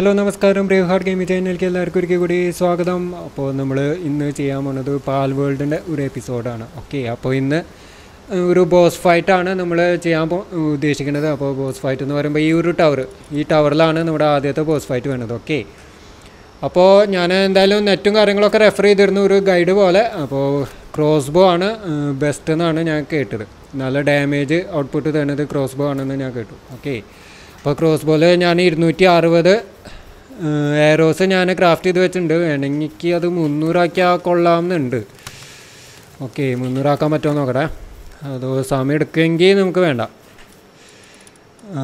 Hello നമസ്കാരം Brave heart gaming ചാനലിലേക്ക് എല്ലാവർക്കും ഒരിക്കൽ കൂടി സ്വാഗതം അപ്പോൾ നമ്മൾ ഇന്ന് ചെയ്യാൻ പോണത് പാൽ വേൾഡിൻ്റെ ഒരു എപ്പിസോഡാണ് ഓക്കെ അപ്പോൾ ഇന്ന് ഒരു ബോസ് ഫൈറ്റാണ് നമ്മൾ ചെയ്യാൻ പോ ഉദ്ദേശിക്കുന്നത് അപ്പോൾ ബോസ് ഫൈറ്റ് എന്ന് പറയുമ്പോൾ ഈ ഒരു ടവർ ഈ ടവറിലാണ് നമ്മുടെ ആദ്യത്തെ ബോസ് ഫൈറ്റ് വേണ്ടത് ഓക്കെ അപ്പോൾ ഞാൻ എന്തായാലും നെറ്റും കാര്യങ്ങളൊക്കെ റെഫർ ചെയ്തിരുന്ന ഒരു ഗൈഡ് പോലെ അപ്പോൾ ക്രോസ് ബോ ആണ് ബെസ്റ്റ് എന്നാണ് ഞാൻ കേട്ടത് നല്ല ഡാമേജ് ഔട്ട്പുട്ട് തരുന്നത് ക്രോസ് ബോ ആണെന്ന് ഞാൻ കേട്ടു ഓക്കെ അപ്പോൾ ക്രോസ് ബോയിൽ ഞാൻ ഇരുന്നൂറ്റി അറുപത് എയറോസ് ഞാൻ ക്രാഫ്റ്റ് ചെയ്ത് വെച്ചിട്ടുണ്ട് വേണമെങ്കിൽ അത് മുന്നൂറാക്കിയാൽ കൊള്ളാമെന്നുണ്ട് ഓക്കെ മുന്നൂറാക്കാൻ പറ്റുമോ നോക്കട്ടെ അത് സമയം എടുക്കുമെങ്കിൽ നമുക്ക് വേണ്ട ആ,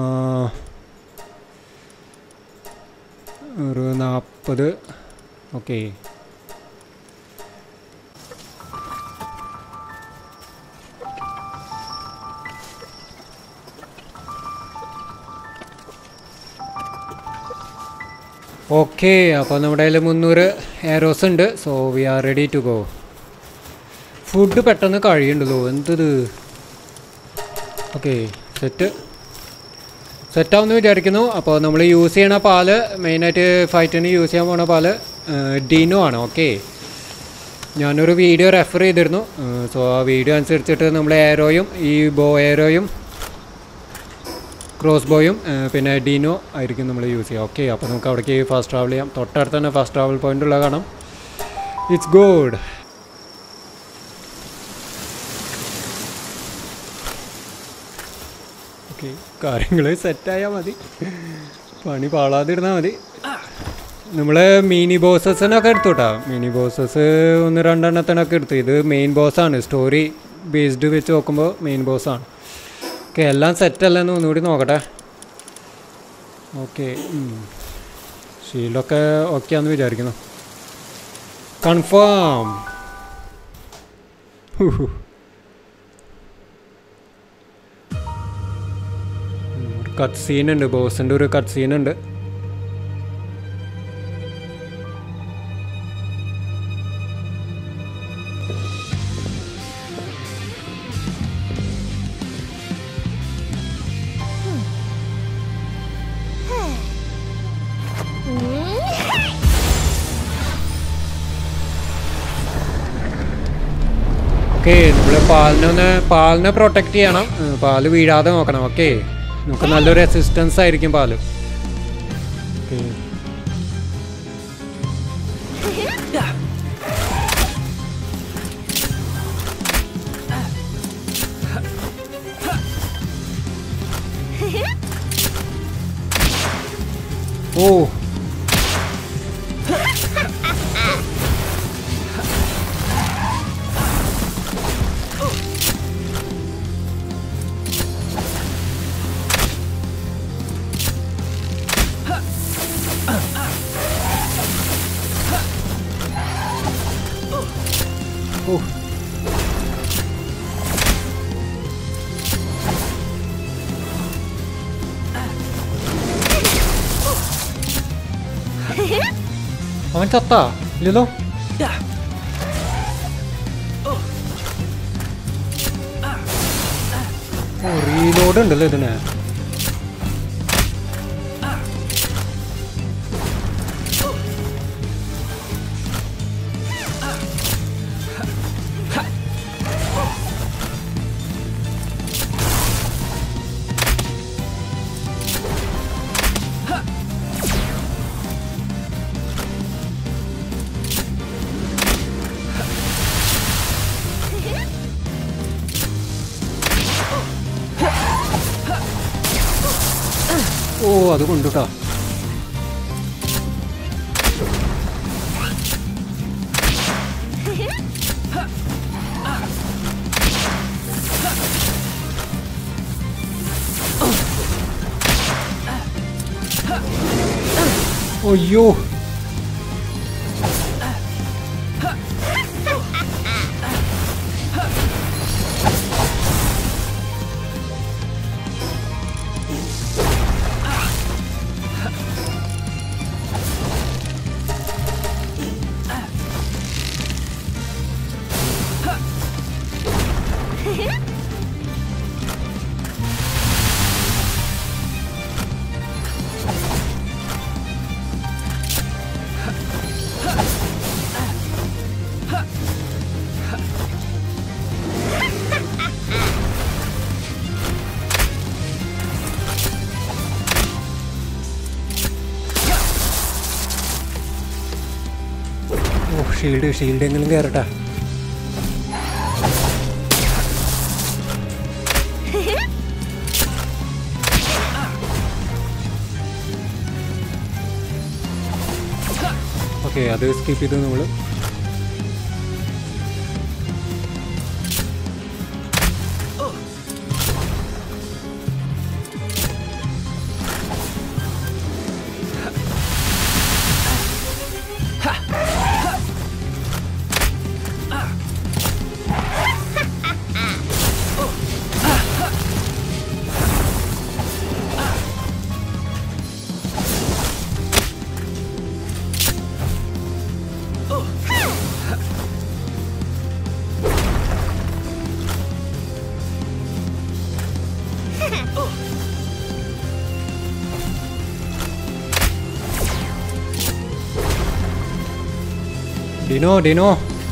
ഒരു നാൽപ്പത് ഓക്കെ ഓക്കെ അപ്പോൾ നമ്മുടെ കയ്യിൽ മുന്നൂറ് എയറോസ് ഉണ്ട് so we are ready to go food പെട്ടെന്ന് കഴിയുണ്ടല്ലോ എന്തത് ഓക്കെ സെറ്റ് സെറ്റാവുമെന്ന് വിചാരിക്കുന്നു അപ്പോൾ നമ്മൾ യൂസ് ചെയ്യണ പാല് മെയിനായിട്ട് ഫൈറ്റിന് യൂസ് ചെയ്യാൻ പോണ പാല് ഡിനോ ആണ് ഓക്കെ ഞാനൊരു വീഡിയോ റെഫർ ചെയ്തിരുന്നു സോ ആ വീഡിയോ അനുസരിച്ചിട്ട് നമ്മൾ എയറോയും ഈ ബോ എയറോയും ക്രോസ് ബോയും പിന്നെ ഡീനോ ആയിരിക്കും നമ്മൾ യൂസ് ചെയ്യുക ഓക്കെ അപ്പോൾ നമുക്ക് അവിടേക്ക് ഫാസ്റ്റ് ട്രാവൽ ചെയ്യാം തൊട്ടടുത്ത് തന്നെ ഫാസ്റ്റ് ട്രാവൽ പോയിന്റ് ഉള്ള കാണാം ഇറ്റ്സ് ഗുഡ് ഓക്കെ കാര്യങ്ങൾ സെറ്റായാൽ മതി പണി പാളാതിരുന്നാൽ മതി നമ്മൾ മിനി ബോസസിനൊക്കെ എടുത്തു കേട്ടോ മിനി ബോസസ് ഒന്ന് രണ്ടെണ്ണത്തിനൊക്കെ എടുത്തു ഇത് മെയിൻ ബോസാണ് സ്റ്റോറി ബേസ്ഡ് വെച്ച് നോക്കുമ്പോൾ മെയിൻ ബോസാണ് ഓക്കെ എല്ലാം സെറ്റ് അല്ലെന്ന് ഒന്നുകൂടി നോക്കട്ടെ ഓക്കെ ഷീൽഡൊക്കെ ഓക്കെ ആണെന്ന് വിചാരിക്കുന്നു കൺഫേം ഒരു കട്ട് സീൻ ഉണ്ട് ബോസിൻ്റെ ഒരു കട്ട് സീൻ ഉണ്ട് ഓക്കെ നമ്മൾ പാലിനെ ഒന്ന് പാലിനെ പ്രൊട്ടക്റ്റ് ചെയ്യണം ഉം, പാല് വീഴാതെ നോക്കണം ഓക്കെ നമുക്ക് നല്ലൊരു അസിസ്റ്റൻസ് ആയിരിക്കും പാല് ഓക്കെ ഓ ഓ അവൻ ചത്താ ഇല്ലല്ലോ ഓ റീലോഡ് ഉണ്ടല്ലോ ഇതിന് ഓ അത് കൊണ്ടുട്ടാ അയ്യോ ഷീൽഡ് ഷീൽഡ് എങ്കിലും കയറട്ടെ ഓക്കെ അത് സ്കിപ്പ് ചെയ്തു നമ്മൾ ഡിനോ ഡിനോ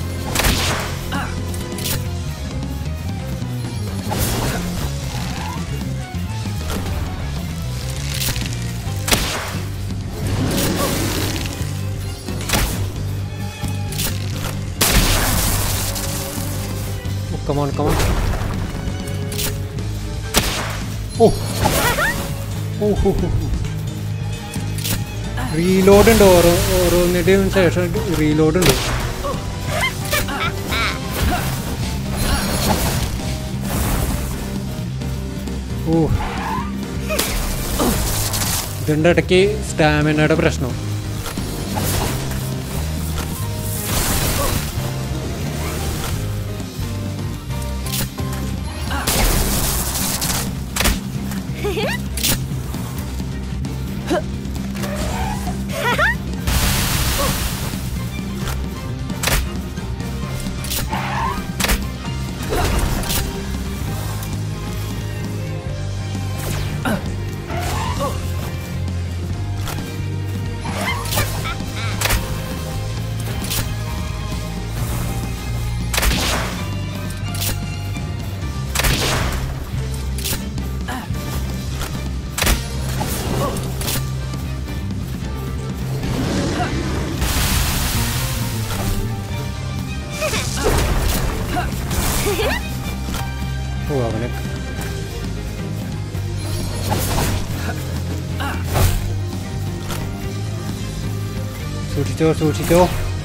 കമോൺ കമോൺ ഓ ഓ ഹോ ഹോ റീലോഡ് ഉണ്ട് ഓരോ ഓരോന്നിൻ്റെയും ശേഷം റീലോഡ് ഉണ്ട് ഓ ഇതിൻ്റെ ഇടയ്ക്ക് സ്റ്റാമിനയുടെ പ്രശ്നം ഓ അവനെ സൂക്ഷിച്ചോ സൂക്ഷിച്ചോ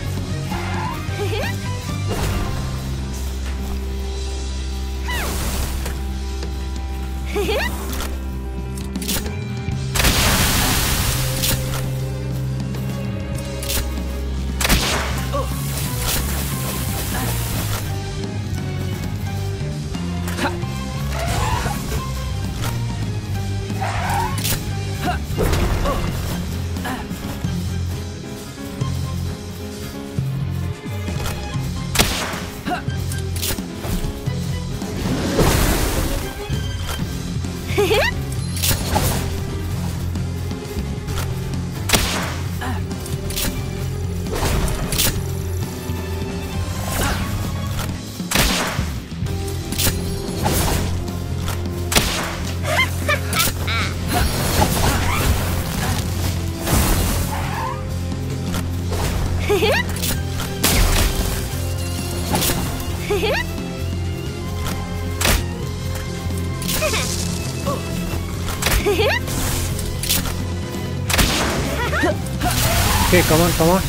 Okay, come on, come on.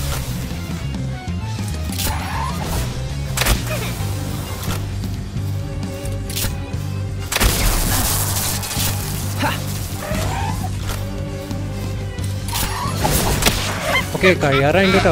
Okay കഴിയാറായി കേട്ടോ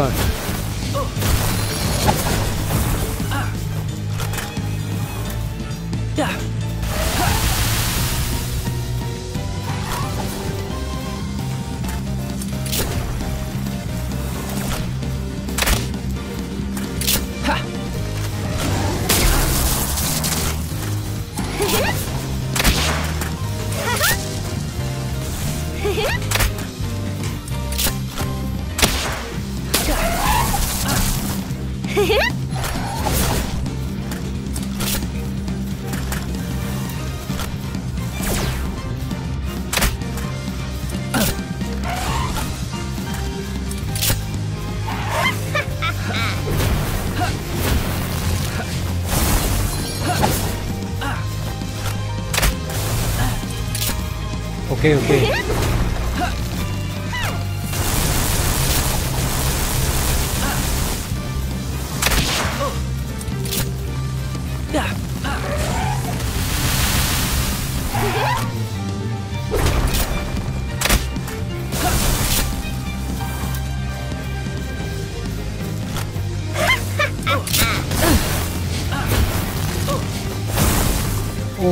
ഓക്കെ ഓക്കെ ഓ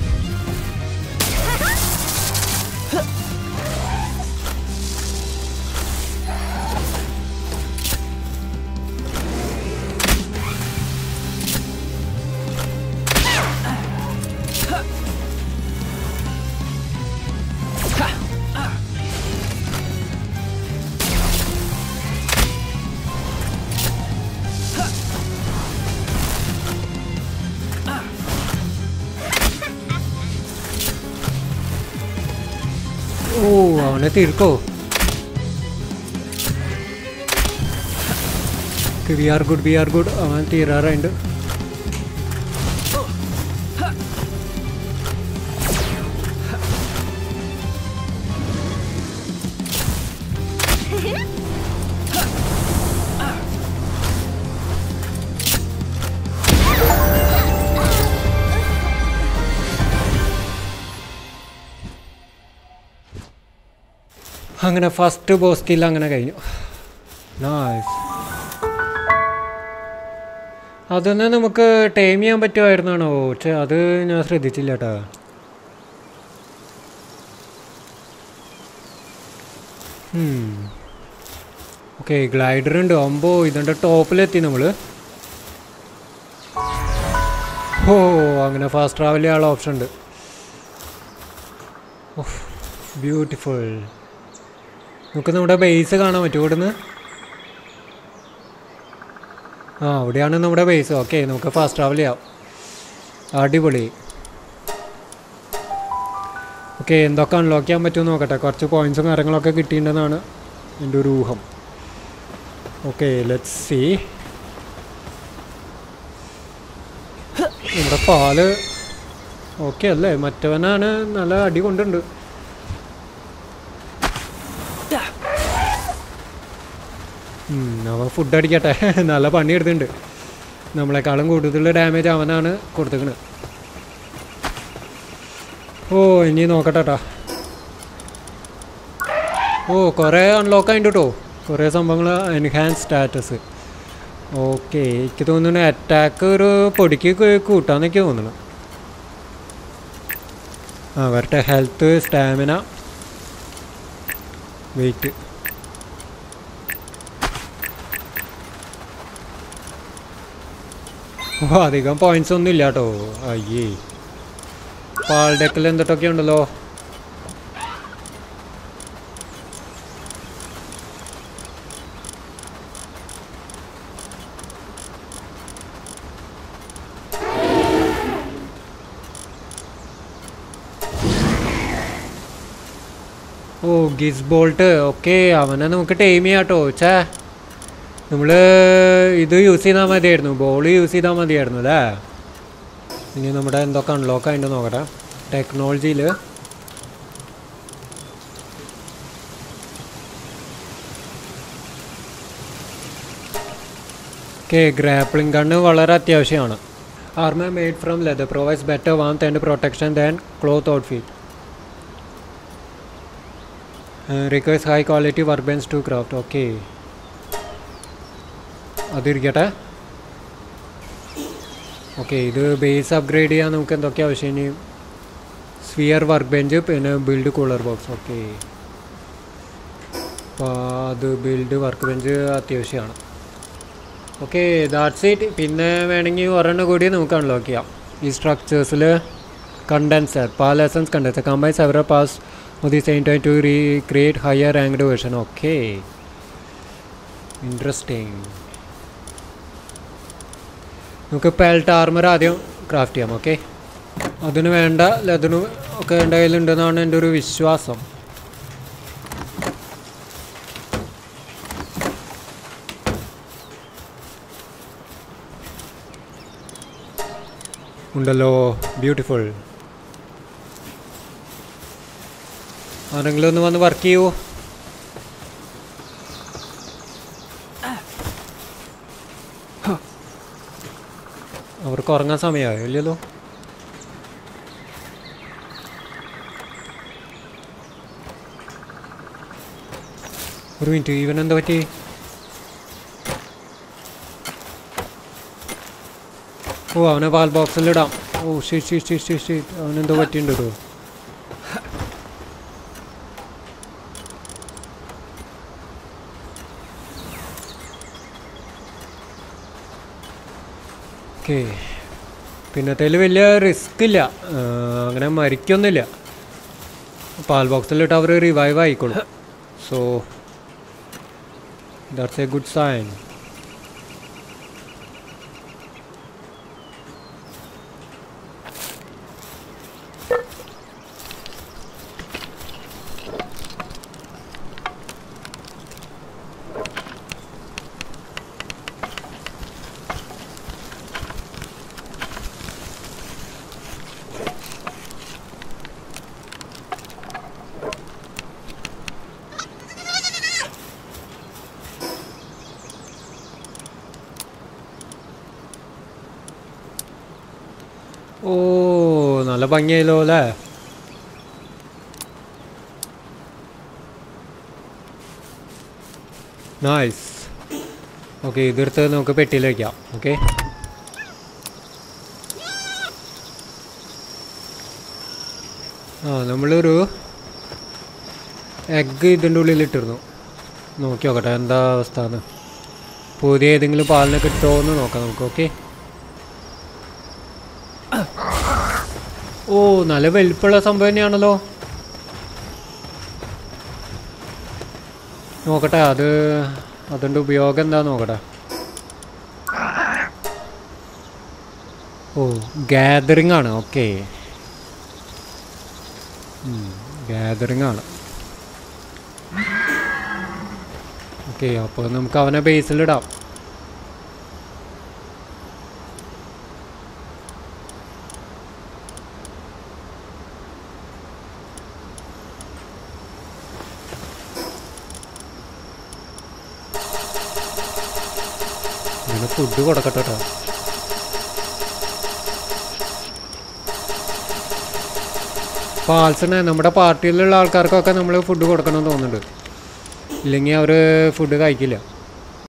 ഓ അവനെ തീർക്കോ we are good we are good അവൻ തീരാറുണ്ട് അങ്ങനെ ഫസ്റ്റ് ബോസ് കിൽ അങ്ങനെ കഴിഞ്ഞു നൈസ് അതൊന്ന് നമുക്ക് ടൈം ചെയ്യാൻ പറ്റുമായിരുന്നാണോ പക്ഷെ അത് ഞാൻ ശ്രദ്ധിച്ചില്ല കേട്ടോ ഓക്കെ ഗ്ലൈഡർ ഉണ്ട് അമ്പോ ഇതിൻ്റെ ടോപ്പിലെത്തി നമ്മൾ ഓ അങ്ങനെ ഫാസ്റ്റ് ട്രാവൽ ചെയ്യാനുള്ള ഓപ്ഷൻ ഉണ്ട് ബ്യൂട്ടിഫുൾ നമുക്ക് നമ്മുടെ ബേസ് കാണാൻ പറ്റുമോ ഇവിടുന്ന് ആ അവിടെയാണ് നമ്മുടെ ബേസ് ഓക്കെ നമുക്ക് ഫാസ്റ്റ് ട്രാവൽ ചെയ്യാം അടിപൊളി ഓക്കെ എന്തൊക്കെ അൺലോക്ക് ചെയ്യാൻ പറ്റുമെന്ന് നോക്കട്ടെ കുറച്ച് പോയിൻറ്സും കാര്യങ്ങളൊക്കെ കിട്ടിയിട്ടുണ്ടെന്നാണ് എൻ്റെ ഒരു ഊഹം ഓക്കെ ലെറ്റ്സ് സി നമ്മുടെ പാല് ഓക്കെ അല്ലേ മറ്റവനാണ് നല്ല അടി കൊണ്ടുണ്ട് ഉം, അവൻ ഫുഡ് അടിക്കട്ടെ നല്ല പണി എടുത്തിട്ടുണ്ട് നമ്മളെക്കാളും കൂടുതൽ ഡാമേജ് അവനാണ് കൊടുത്തേക്കണ് ഓ ഇനി നോക്കട്ടെ ട്ടാ. ഓ കുറേ അൺലോക്ക് ആയിട്ട് കേട്ടോ കുറേ സംഭവങ്ങൾ എൻഹാൻസ് സ്റ്റാറ്റസ് ഓക്കെ എനിക്ക് തോന്നുന്നു അറ്റാക്ക് ഒരു പൊടിക്ക് കൂ- കൂട്ടാന്നൊക്കെ തോന്നുന്നു ആ വരട്ടെ ഹെൽത്ത് സ്റ്റാമിന വെയിറ്റ് ഓ അധികം പോയിന്റ്സ് ഒന്നും ഇല്ല കേട്ടോ അയ്യേ പാൾ ഡെക്കിൽ എന്തൊക്കെ ഉണ്ടല്ലോ ഓ ഗിസ് ബോൾട്ട് ഓക്കെ അവനെ നമുക്ക് ടൈം ചെയ്യാം കേട്ടോ ചേ നമ്മൾ ഇത് യൂസ് ചെയ്താൽ മതിയായിരുന്നു ബോൾ യൂസ് ചെയ്താൽ മതിയായിരുന്നു അല്ലേ ഇനി നമ്മുടെ എന്തൊക്കെ അൺലോക്ക് ആയിട്ട് നോക്കട്ടെ ടെക്നോളജിയിൽ ഓക്കെ ഗ്രാപ്ലിംഗ് ഗണ്ണ് വളരെ അത്യാവശ്യമാണ് armour made from leather provides better warmth and protection than cloth outfit requires high quality work bench to craft okay അതിരിക്കട്ടെ ഓക്കെ ഇത് ബേസ് അപ്ഗ്രേഡ് ചെയ്യാൻ നമുക്ക് എന്തൊക്കെ ആവശ്യം ഇനി സ്വിയർ വർക്ക് ബെഞ്ച് പിന്നെ ബിൽഡ് കൂളർ ബോക്സ് ഓക്കെ അപ്പോൾ അത് ബിൽഡ് വർക്ക് ബെഞ്ച് അത്യാവശ്യമാണ് ഓക്കെ ദാറ്റ്സ് ഇറ്റ് പിന്നെ വേണമെങ്കിൽ ഒരെണ്ണം കൂടി നമുക്ക് അൺലോക്ക് ചെയ്യാം ഈ സ്ട്രക്ചേഴ്സിൽ condenser pal essence condenser combine several pals of the same time to recreate higher ranked version okay interesting നമുക്ക് പെൽറ്റ് ആർമർ ആദ്യം ക്രാഫ്റ്റ് ചെയ്യാം ഓക്കെ അതിന് വേണ്ട ലെതറിന് ഒക്കെ എൻ്റെ കയ്യിലുണ്ടെന്നാണ് എൻ്റെ ഒരു വിശ്വാസം ഉണ്ടല്ലോ ബ്യൂട്ടിഫുൾ ആരെങ്കിലും ഒന്ന് വന്ന് വർക്ക് ചെയ്യുമോ അവർക്ക് ഉറങ്ങാൻ സമയമായോ ഇല്ലല്ലോ ഒരു മിനിറ്റ് ഇവൻ എന്താ പറ്റി ഓ അവനെ പാൽ ബോക്സിലിടാം ഓ ശരി ശരി ശരി ശരി ശരി അവനെന്തോ പറ്റിയിട്ടുണ്ട് കേട്ടോ ഓക്കെ പിന്നത്തേൽ വലിയ റിസ്ക് ഇല്ല ആ, അങ്ങനെ മരിക്കൊന്നുമില്ല പാൽ ബോക്സിലിട്ട് അവർ റിവൈവ് ആയിക്കോളും so that's a good sign ഓ നല്ല ഭംഗിയായല്ലോ അല്ലേ നൈസ് ഓക്കെ ഇതെടുത്ത് നമുക്ക് പെട്ടിയിൽ വയ്ക്കാം ഓക്കെ ആ നമ്മളൊരു എഗ്ഗ് ഇതിൻ്റെ ഉള്ളിൽ ഇട്ടിരുന്നു നോക്കി നോക്കട്ടെ എന്താ അവസ്ഥ എന്ന് പുതിയ ഏതെങ്കിലും പാലിനെ കിട്ടുമോ എന്ന് നോക്കാം നമുക്ക് ഓക്കെ ഓ നല്ല വലിപ്പമുള്ള സംഭവം തന്നെയാണല്ലോ നോക്കട്ടെ അത് അതിൻ്റെ ഉപയോഗം എന്താ നോക്കട്ടെ ഓ ഗാദറിംഗ് ആണ് ഓക്കെ ഗാദറിംഗ് ആണ് ഓക്കെ അപ്പോൾ നമുക്ക് അവനെ ബേസിലിടാം ഇങ്ങനെ ഫുഡ് കൊടുക്കട്ടെ കേട്ടോ പാൽസിന് നമ്മുടെ പാർട്ടിയിലുള്ള ആൾക്കാർക്കൊക്കെ നമ്മൾ ഫുഡ് കൊടുക്കണം എന്ന് തോന്നുന്നുണ്ട് ഇല്ലെങ്കിൽ അവർ ഫുഡ് കഴിക്കില്ല